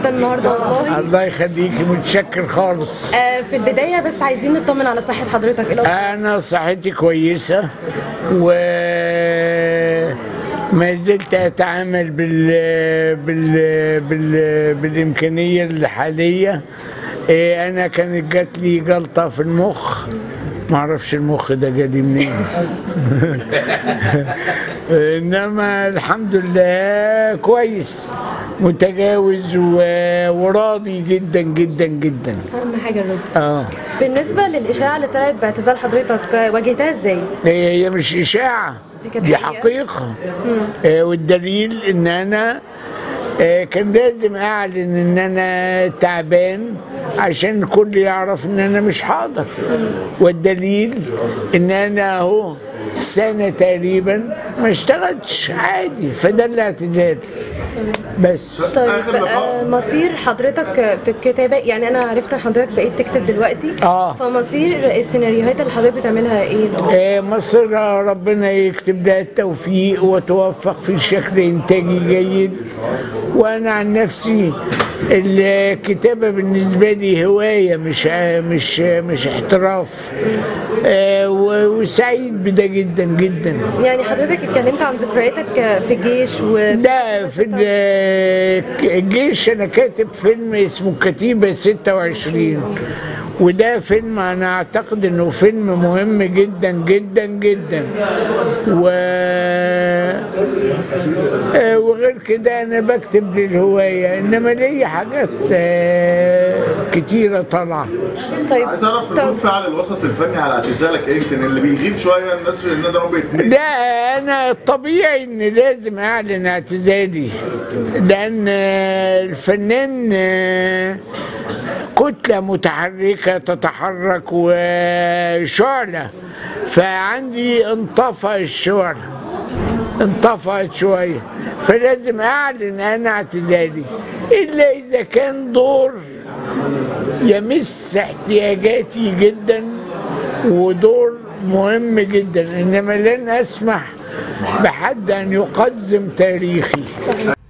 جدا النهارده والله الله يخليكي متشكر خالص آه، في البدايه بس عايزين نطمن على صحه حضرتك ايه الأخبار؟ انا صحتي كويسه و ما زلت اتعامل بال... بال... بال... بالامكانيه الحاليه إيه، انا كانت جات لي جلطه في المخ ما اعرفش المخ ده جالي منين انما الحمد لله كويس متجاوز و... وراضي جدا جدا جدا اهم حاجه الرضا اه بالنسبه للاشاعه اللي طلعت باعتزال حضرتك آه، واجهتها ازاي؟ هي هي مش إشاعة كانت دي حقيقة؟ حقيقة آه والدليل إن أنا آه كان لازم أعلن إن أنا تعبان عشان الكل يعرف إن أنا مش حاضر والدليل إن أنا أهو سنة تقريبا ما اشتغلتش عادي فده الاعتذار بس طيب آخر لقاء. آه، مصير حضرتك في الكتابه يعني انا عرفت ان حضرتك بقيت تكتب دلوقتي آه. فمصير السيناريوهات اللي حضرتك بتعملها ايه؟ آه، مصر ربنا يكتب لها التوفيق وتوفق في شكل انتاجي جيد وانا عن نفسي الكتابه بالنسبه لي هوايه مش مش مش احتراف آه، و- وسعيد بده جدا جدا يعني حضرتك اتكلمت عن ذكرياتك آه، في الجيش و ده في ال- الجيش انا كاتب فيلم اسمه كتيبه 26 وده فيلم انا اعتقد انه فيلم مهم جدا جدا جدا و آه، وغير كده انا بكتب للهوايه انما ليا حاجات آه، كتيره طالعه طيب عايز اعرف طب ردود فعل الوسط الفني على اعتزالك ايه يمكن اللي بيغيب شويه الناس في النادي هو بيتنسي ده انا الطبيعي ان لازم اعلن اعتزالي لان آه، الفنان آه، كتلة متحركة تتحرك وشعلة فعندي انطفى الشعلة انطفأت شوية فلازم أعلن أنا اعتزالي إلا إذا كان دور يمس احتياجاتي جدا ودور مهم جدا إنما لن أسمح بحد أن يقزم تاريخي